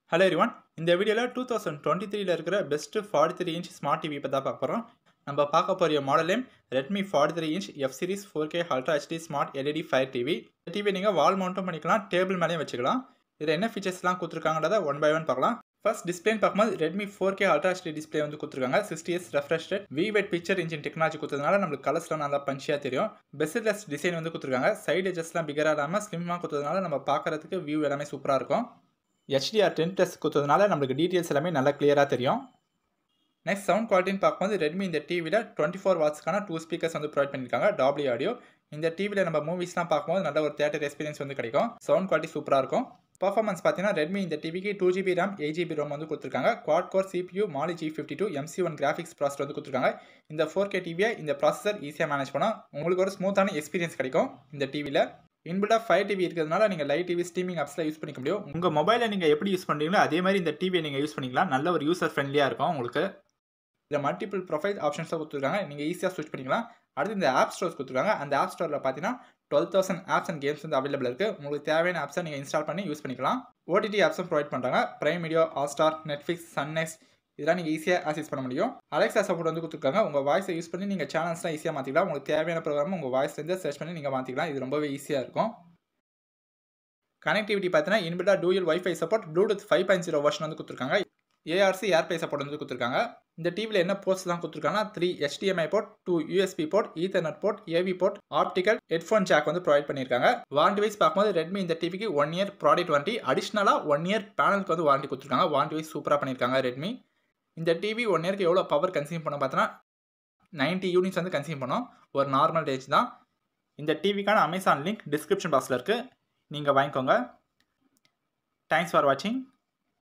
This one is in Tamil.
ஹலோ எரிவான் இந்த வீடியோவில் டூ தௌசண்ட் டுவெண்ட்டி த்ரீல இருக்கிற best forty three inch smart TV இப்போ தான் பார்க்க போகிறோம் நம்ம பார்க்க போகிற model name Redmi forty three inch F series four K ultra HD smart LED fire TV இந்த டிவி நீங்கள் வால் மவுண்ட்டும் பண்ணிக்கலாம் டேபிள் மேலேயும் வச்சுக்கலாம் இதில் என்ன ஃபீச்சர்ஸ்லாம் கொடுத்துருக்காங்கன்றத ஒன் பை ஒன் பார்க்கலாம் ஃபர்ஸ்ட் டிஸ்பிளேன்னு பார்க்கும்போது Redmi four K ultra HD display வந்து கொடுத்துருக்காங்க sixty S refresh rate vivid picture engine technology கொடுத்ததுனால நம்மளுக்கு கலர்ஸ்லாம் நல்லா பஞ்சியாக தெரியும் பெஸ்ட்லெஸ் டிசைன் வந்து கொடுத்துருக்காங்க சைடு எஜஸ்லாம் பிகராக இல்லாமல் ஸ்லிம்மாக கொடுத்ததுனால நம்ம பார்க்கறதுக்கு வியூ எல்லாமே சூப்பராக இருக்கும் ஹெச்டிஆர் டென் ப்ளஸ் கொடுத்ததுனால நம்மளுக்கு டீட்டெயில்ஸ் எல்லாமே நல்லா கிளியராக தெரியும் நெக்ஸ்ட் சவுண்ட் குவாலிட்டின்னு பார்க்கும்போது ரெட்மி இந்த டிவியில் டுவெண்ட்டி ஃபோர் வாட்ஸ்க்கான டூ ஸ்பீக்கர்ஸ் வந்து ப்ரொவைட் பண்ணியிருக்காங்க டாப்லி ஆடியோ இந்த டிவியில் நம்ம மூவிஸ்லாம் பார்க்கும்போது நல்ல ஒரு தேட்டர் எக்ஸ்பீரியன்ஸ் வந்து கிடைக்கும் சவுண்ட் குவாலிட்டி சூப்பராக இருக்கும் பர்ஃபார்மன்ஸ் பார்த்தீங்கன்னா ரெட்மி இந்த டிவிக்கு two GB RAM eight GB ROM வந்து கொடுத்துருக்காங்க quad core CPU Mali G fifty two MC one graphics processor வந்து கொடுத்துருக்காங்க இந்த ஃபோர் கே டிவியை இந்த ப்ராசஸர் ஈஸியாக மேனேஜ் பண்ணால் உங்களுக்கு ஒரு ஸ்மூத்தான எக்ஸ்பீரியன்ஸ் கிடைக்கும் இந்த டிவியில் இன்பில்டாக ஃபைவ் டிவி இருக்கிறதுனால நீங்கள் லைட் டிவி ஸ்ட்ரீமிங் ஆப்ஸில் யூஸ் பண்ணிக்க முடியும் உங்கள் மொபைலை நீங்கள் எப்படி யூஸ் பண்ணுறீங்களோ அதே மாதிரி இந்த டிவியை நீங்கள் யூஸ் பண்ணிக்கலாம் நல்ல ஒரு யூசர் ஃப்ரெண்ட்லியாக இருக்கும் உங்களுக்கு இதில் மல்டிபிள் ப்ரொஃபைல் ஆப்ஷன்ஸாக கொடுத்துருக்காங்க நீங்கள் ஈஸியாக ஸ்விட்ச் பண்ணிக்கலாம் அடுத்து இந்த ஆப் ஸ்டோர்ஸ் கொடுத்துருக்காங்க அந்த ஆப் ஸ்டோரில் பார்த்தீங்கன்னா twelve thousand apps and games வந்து அவைலபிள் இருக்குது உங்களுக்கு தேவையான ஆப்ஸை நீங்கள் இன்ஸ்டால் பண்ணி யூஸ் பண்ணிக்கலாம் ஓடிடி ஆப்ஸும் ப்ரொவைட் பண்ணுறாங்க Prime Video Hotstar Netflix Sun NXT இதெல்லாம் நீங்கள் ஈஸியாக ஆக்சஸ் பண்ண முடியும் அலெக்ஸா சப்போர்ட் வந்து கொடுத்துருக்காங்க உங்கள் வாய்ஸை யூஸ் பண்ணி நீங்கள் சேனல்ஸ்லாம் ஈஸியாக மாற்றிக்கலாம் உங்களுக்கு தேவையான ப்ரோக்ராம் உங்கள் வாய்ஸ்லேருந்து சர்ச் பண்ணி நீங்கள் மாற்றிக்கலாம் இது ரொம்பவே ஈஸியாக இருக்கும் கனெக்டிவிட்டி பார்த்தீங்கன்னா இன்பில்டா dual wifi support Bluetooth five point zero version வந்து கொடுத்துருக்காங்க ஏஆர்சி ஏர்பை சப்போர்ட் வந்து கொடுத்துருக்காங்க இந்த டிவியில் என்ன போர்ட்ஸ்லாம் கொடுத்துருக்காங்கன்னா three HDMI port two USB port Ethernet port AV port optical headphone jack வந்து ப்ரொவைட் பண்ணியிருக்காங்க வாரண்டி வைஸ் பார்க்கும்போது ரெட்மி இந்த டிவிக்கு ஒன் இயர் ப்ராடக்ட் வாரண்டி அடிஷ்னலாக ஒன் இயர் பேனலுக்கு வந்து வாரண்டி கொடுத்துருக்காங்க வாரண்டி வைஸ் சூப்பராக பண்ணியிருக்காங்க ரெட்மி இந்த டிவி ஒன் இயருக்கு எவ்வளோ பவர் கன்சியூம் பண்ண பார்த்தோன்னா நைன்ட்டி யூனிட்ஸ் வந்து கன்சியூம் பண்ணோம் ஒரு நார்மல் ரேஞ்ச் தான் இந்த டிவிக்கான அமேசான் லிங்க் டிஸ்கிரிப்ஷன் பாக்ஸில் இருக்குது நீங்கள் வாங்கிக்கோங்க தேங்க்ஸ் ஃபார் வாட்சிங்